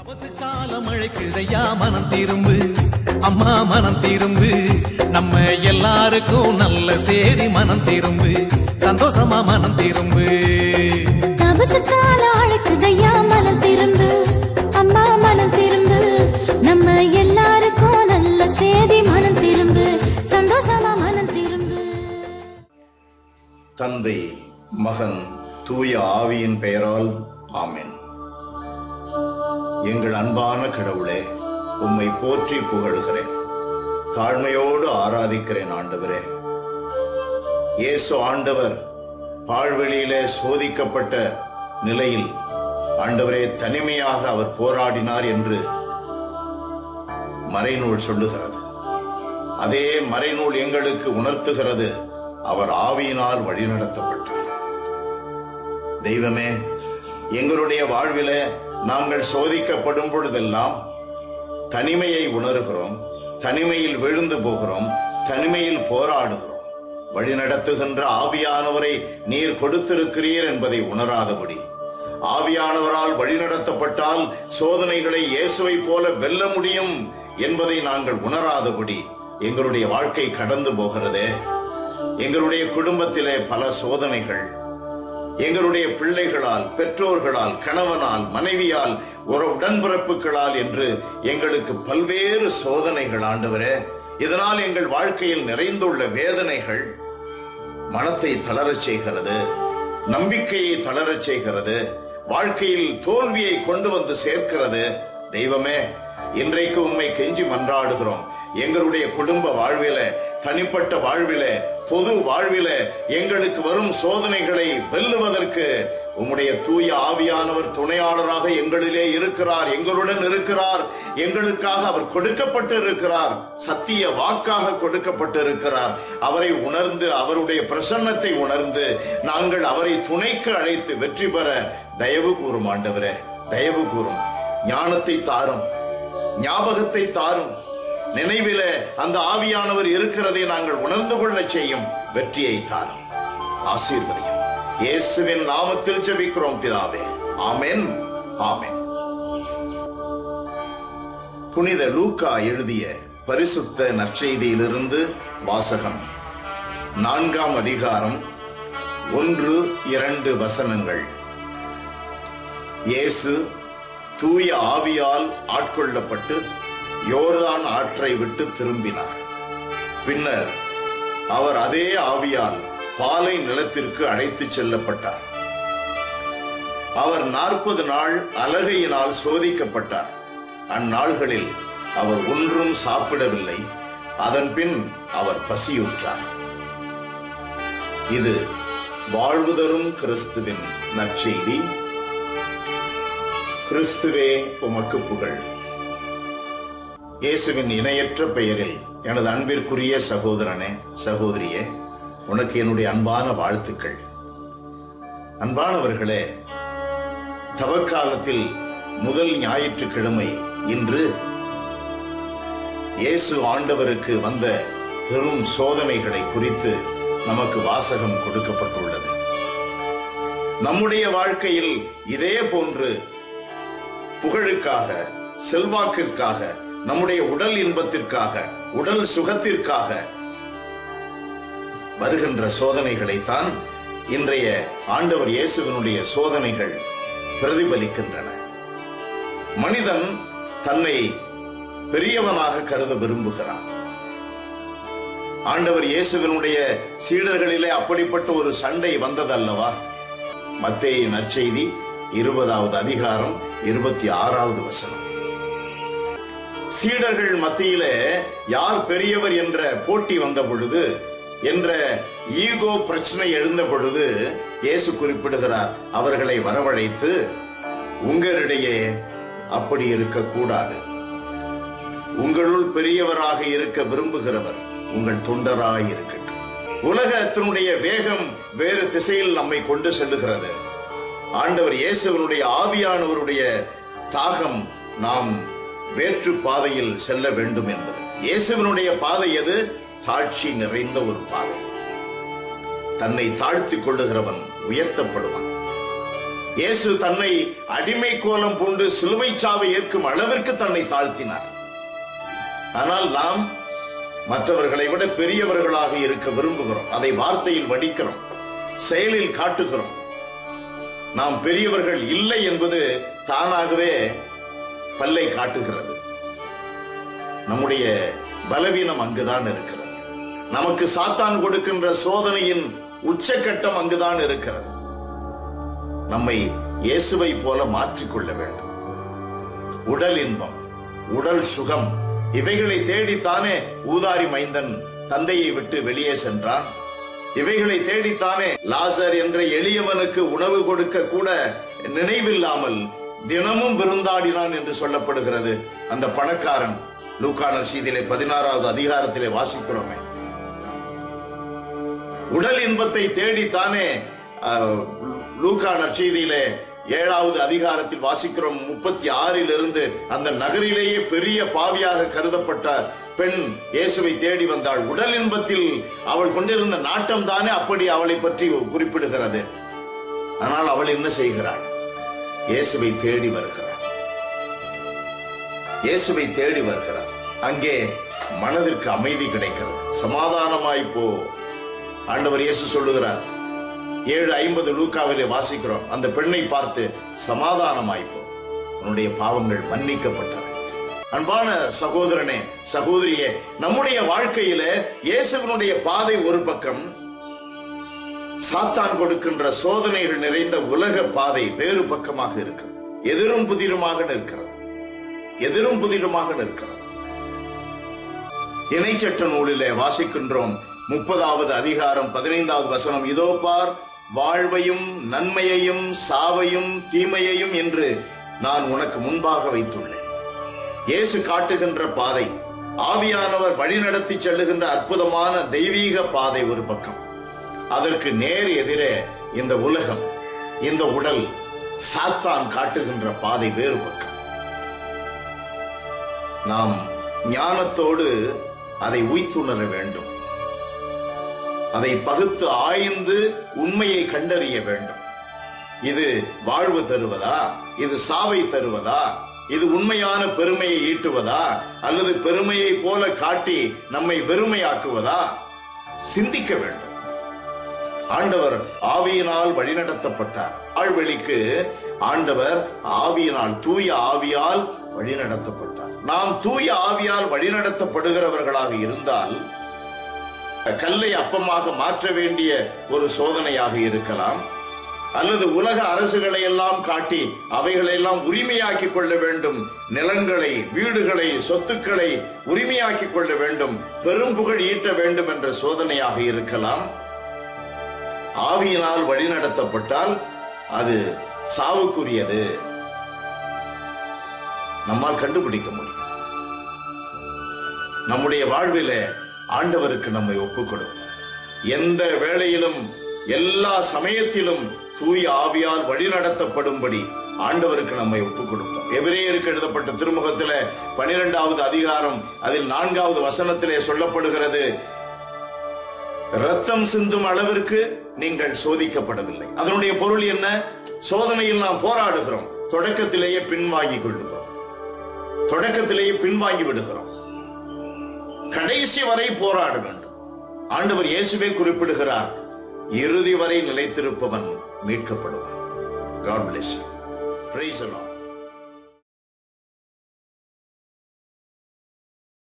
அவசு காலம் அழைக்குதையா மனம் திரும்பு அம்மா மனம் திரும்பு நம்ம எல்லாருக்கும் நல்ல சேதி மனம் திரும்பு சந்தோஷமா மனம் திரும்பு தபசுக்கால அழைக்குதையா மனம் திரும்பு அம்மா மனம் திரும்பு நம்ம எல்லாருக்கும் நல்ல சேதி மனம் திரும்பு சந்தோஷமா மனம் திரும்பு தந்தை மகன் தூய ஆவியின் பெயரால் ஆமென் எங்கள் அன்பான கடவுளே உம்மை போற்றி புகழுகிறேன் தாழ்மையோடு ஆராதிக்கிறேன் ஆண்டவரே இயேசு ஆண்டவர் பாழ்வெளியிலே சோதிக்கப்பட்ட நிலையில் ஆண்டவரே தனிமையாக அவர் போராடினார் என்று மறைநூல் சொல்லுகிறது அதே மறைநூல் எங்களுக்கு உணர்த்துகிறது அவர் ஆவியினால் வழிநடத்தப்பட்டார் தெய்வமே எங்களுடைய வாழ்வில நாங்கள் சோதிக்கப்படும் பொழுதெல்லாம் தனிமையை உணர்கிறோம் தனிமையில் விழுந்து போகிறோம் தனிமையில் போராடுகிறோம் வழிநடத்துகின்ற ஆவியானவரை நீர் கொடுத்திருக்கிறீர் என்பதை உணராதபடி ஆவியானவரால் வழிநடத்தப்பட்டால் சோதனைகளை இயேசுவை போல வெல்ல முடியும் என்பதை நாங்கள் உணராதபடி எங்களுடைய வாழ்க்கை கடந்து போகிறதே எங்களுடைய குடும்பத்திலே பல சோதனைகள் எங்களுடைய பிள்ளைகளால் பெற்றோர்களால் கணவனால் மனைவியால் ஒரு உடன்பிறப்புகளால் என்று எங்களுக்கு பல்வேறு சோதனைகள் ஆண்டவரே இதனால் எங்கள் வாழ்க்கையில் நிறைந்துள்ள வேதனைகள் மனத்தை தளரச் செய்கிறது நம்பிக்கையை தளரச் செய்கிறது வாழ்க்கையில் தோல்வியை கொண்டு வந்து சேர்க்கிறது தெய்வமே இன்றைக்கு உண்மை கெஞ்சி மன்றாடுகிறோம் எங்களுடைய குடும்ப வாழ்வில தனிப்பட்ட வாழ்வில பொது வாழ்வில எங்களுக்கு வரும் சோதனைகளை வெல்லுவதற்கு உம்முடைய தூய ஆவியானவர் துணையாளராக எங்களிலே இருக்கிறார் எங்களுடன் இருக்கிறார் எங்களுக்காக அவர் கொடுக்கப்பட்டு இருக்கிறார் சத்திய வாக்காக கொடுக்கப்பட்டு இருக்கிறார் அவரை உணர்ந்து அவருடைய பிரசன்னத்தை உணர்ந்து நாங்கள் அவரை துணைக்கு அழைத்து வெற்றி பெற தயவு கூறும் ஆண்டவரே தயவு கூறும் ஞானத்தை தாரும் ஞாபகத்தை தாரும் நினைவில அந்த ஆவியானவர் இருக்கிறதை நாங்கள் உணர்ந்து கொள்ள செய்யும் வெற்றியை தாரும் ஆசீர்வதியும் இயேசுவின் நாமத்தில் ஜெபிக்கிறோம் பிதாவே ஆமென் ஆமென் புனித லூக்கா எழுதிய பரிசுத்த நற்செய்தியிலிருந்து வாசகம் நான்காம் அதிகாரம் ஒன்று இரண்டு வசனங்கள் இயேசு தூய ஆவியால் ஆட்கொள்ளப்பட்டு யோர்தான் ஆற்றை விட்டு திரும்பினார் பின்னர் அவர் அதே ஆவியால் பாலை நிலத்திற்கு அழைத்துச் செல்லப்பட்டார் அவர் நாற்பது நாள் அலகையினால் சோதிக்கப்பட்டார் அந்நாள்களில் அவர் ஒன்றும் சாப்பிடவில்லை அதன் பின் அவர் பசியுற்றார் இது வாழ்வு தரும் கிறிஸ்துவின் நற்செய்தி கிறிஸ்துவே உமக்கு புகழ் இயேசுவின் இணையற்ற பெயரில் எனது அன்பிற்குரிய சகோதரனே சகோதரியே உனக்கு என்னுடைய அன்பான வாழ்த்துக்கள் அன்பானவர்களே தவக்காலத்தில் முதல் ஞாயிற்றுக்கிழமை இன்று இயேசு ஆண்டவருக்கு வந்த பெரும் சோதனைகளை குறித்து நமக்கு வாசகம் கொடுக்கப்பட்டுள்ளது நம்முடைய வாழ்க்கையில் இதே போன்று புகழுக்காக செல்வாக்கிற்காக நம்முடைய உடல் இன்பத்திற்காக உடல் சுகத்திற்காக வருகின்ற சோதனைகளைத்தான் இன்றைய ஆண்டவர் இயேசுவினுடைய சோதனைகள் பிரதிபலிக்கின்றன மனிதன் தன்னை பெரியவனாக கருத விரும்புகிறான் ஆண்டவர் இயேசுவினுடைய சீடர்களிலே அப்படிப்பட்ட ஒரு சண்டை வந்ததல்லவா மத்தேய நற்செய்தி இருபதாவது அதிகாரம் இருபத்தி ஆறாவது வசனம் சீடர்கள் மத்தியிலே யார் பெரியவர் என்ற போட்டி வந்த பொழுது என்ற ஈகோ பிரச்சனை எழுந்த பொழுது இயேசு குறிப்பிடுகிறார் அவர்களை வரவழைத்து உங்களிடையே அப்படி இருக்கக்கூடாது உங்களுள் பெரியவராக இருக்க விரும்புகிறவர் உங்கள் தொண்டராய் இருக்கட்டும் உலகத்தினுடைய வேகம் வேறு திசையில் நம்மை கொண்டு செல்லுகிறது ஆண்டவர் இயேசுவனுடைய ஆவியானவருடைய தாகம் நாம் வேற்று பாதையில் செல்ல வேண்டும் என்பது இயேசுவனுடைய பாதை எது தாழ்ச்சி நிறைந்த ஒரு பாதை தன்னை தாழ்த்திக் கொள்ளுகிறவன் உயர்த்தப்படுவான் இயேசு தன்னை அடிமை கோலம் பூண்டு சிலுவை சாவை ஏற்கும் அளவிற்கு தன்னை தாழ்த்தினார் ஆனால் நாம் மற்றவர்களை விட பெரியவர்களாக இருக்க விரும்புகிறோம் அதை வார்த்தையில் வடிக்கிறோம் செயலில் காட்டுகிறோம் நாம் பெரியவர்கள் இல்லை என்பது தானாகவே பல்லை காட்டுகிறது நம்முடைய பலவீனம் அங்குதான் இருக்கிறது நமக்கு சாத்தான் கொடுக்கின்ற சோதனையின் உச்சக்கட்டம் அங்குதான் இருக்கிறது நம்மை இயேசுவை போல மாற்றிக்கொள்ள வேண்டும் உடல் இன்பம் உடல் சுகம் இவைகளை தேடித்தானே ஊதாரி மைந்தன் தந்தையை விட்டு வெளியே சென்றான் இவைகளை தேடித்தானே லாசர் என்ற எளியவனுக்கு உணவு கொடுக்க கூட நினைவில்லாமல் தினமும் விருந்தாடினான் என்று சொல்லப்படுகிறது அந்த பணக்காரன் லூக்கானர் சீதிலே பதினாறாவது அதிகாரத்திலே வாசிக்கிறோமே உடல் இன்பத்தை தேடித்தானே அஹ், லூக்கா நற்செய்தியிலே ஏழாவது அதிகாரத்தில் வாசிக்கிறோம் முப்பத்தி ஆறில் இருந்து அந்த நகரிலேயே பெரிய பாவியாக கருதப்பட்ட பெண் இயேசுவை தேடி வந்தாள் உடல் இன்பத்தில் அவள் கொண்டிருந்த நாட்டம் தானே அப்படி அவளை பற்றி குறிப்பிடுகிறது ஆனால் அவள் என்ன செய்கிறாள் இயேசுவை தேடி வருகிறாள் இயேசுவை தேடி வருகிறார் அங்கே மனதிற்கு அமைதி கிடைக்கிறது சமாதானமாய் போ ஆண்டவர் இயேசு சொல்லுகிறார் ஏழு ஐம்பது லூக்காவிலே வாசிக்கிறோம் அந்த பெண்ணை பார்த்து சமாதானமாய் போ உன்னுடைய பாவங்கள் மன்னிக்கப்பட்டன அன்பான சகோதரனே சகோதரியே நம்முடைய வாழ்க்கையில இயேசுவினுடைய பாதை ஒரு பக்கம் சாத்தான் கொடுக்கின்ற சோதனைகள் நிறைந்த உலக பாதை வேறு பக்கமாக இருக்கிறது எதிரும் புதிருமாக நிற்கிறது எதிரும் புதிருமாக நிற்கிறது இணைச்சட்ட நூலிலே வாசிக்கின்றோம் முப்பதாவது அதிகாரம் பதினைந்தாவது வசனம் இதோ பார் வாழ்வையும் நன்மையையும் சாவையும் தீமையையும் என்று நான் உனக்கு முன்பாக வைத்துள்ளேன் இயேசு காட்டுகின்ற பாதை ஆவியானவர் வழிநடத்தி செல்லுகின்ற அற்புதமான தெய்வீக பாதை ஒரு பக்கம் அதற்கு நேர் எதிரே இந்த உலகம் இந்த உடல் சாத்தான் காட்டுகின்ற பாதை வேறு பக்கம் நாம் ஞானத்தோடு அதை உய்த்துணர வேண்டும் அதை பகுத்து ஆய்ந்து உண்மையை கண்டறிய வேண்டும் இது வாழ்வு தருவதா இது சாவை தருவதா இது உண்மையான பெருமையை ஈட்டுவதா அல்லது பெருமையை போல காட்டி நம்மை வெறுமையாக்குவதா சிந்திக்க வேண்டும் ஆண்டவர் ஆவியினால் வழிநடத்தப்பட்டார் ஆழ்வெளிக்கு ஆண்டவர் ஆவியினால் தூய ஆவியால் வழிநடத்தப்பட்டார் நாம் தூய ஆவியால் வழிநடத்தப்படுகிறவர்களாக இருந்தால் கல்லை அப்பமாக மாற்ற வேண்டிய ஒரு சோதனையாக இருக்கலாம் அல்லது உலக அரசுகளை எல்லாம் காட்டி அவைகளெல்லாம் உரிமையாக்கி கொள்ள வேண்டும் நிலங்களை வீடுகளை சொத்துக்களை உரிமையாக்கி கொள்ள வேண்டும் பெரும் புகழ் ஈட்ட வேண்டும் என்ற சோதனையாக இருக்கலாம் ஆவியினால் வழிநடத்தப்பட்டால் அது சாவுக்குரியது நம்மால் கண்டுபிடிக்க முடியும் நம்முடைய வாழ்விலே ஆண்டவருக்கு நம்மை ஒப்புக்கொடும் எந்த வேளையிலும் எல்லா சமயத்திலும் தூய ஆவியால் வழிநடத்தப்படும்படி ஆண்டவருக்கு நம்மை ஒப்புக் கொடுப்போம் எபிரேயருக்கு எழுதப்பட்ட திருமுகத்திலே பனிரெண்டாவது அதிகாரம் அதில் நான்காவது வசனத்திலே சொல்லப்படுகிறது ரத்தம் சிந்தும் அளவிற்கு நீங்கள் சோதிக்கப்படவில்லை அதனுடைய பொருள் என்ன சோதனையில் நாம் போராடுகிறோம் தொடக்கத்திலேயே பின்வாங்கி கொள்ளுகிறோம் தொடக்கத்திலேயே பின்வாங்கி விடுகிறோம் கடைசி வரை போராட வேண்டும் ஆண்டவர் இயேசுவே குறிப்பிடுகிறார் இறுதி வரை நிலைத்திருப்பவன் மீட்கப்படுவான் God bless you. Praise the Lord.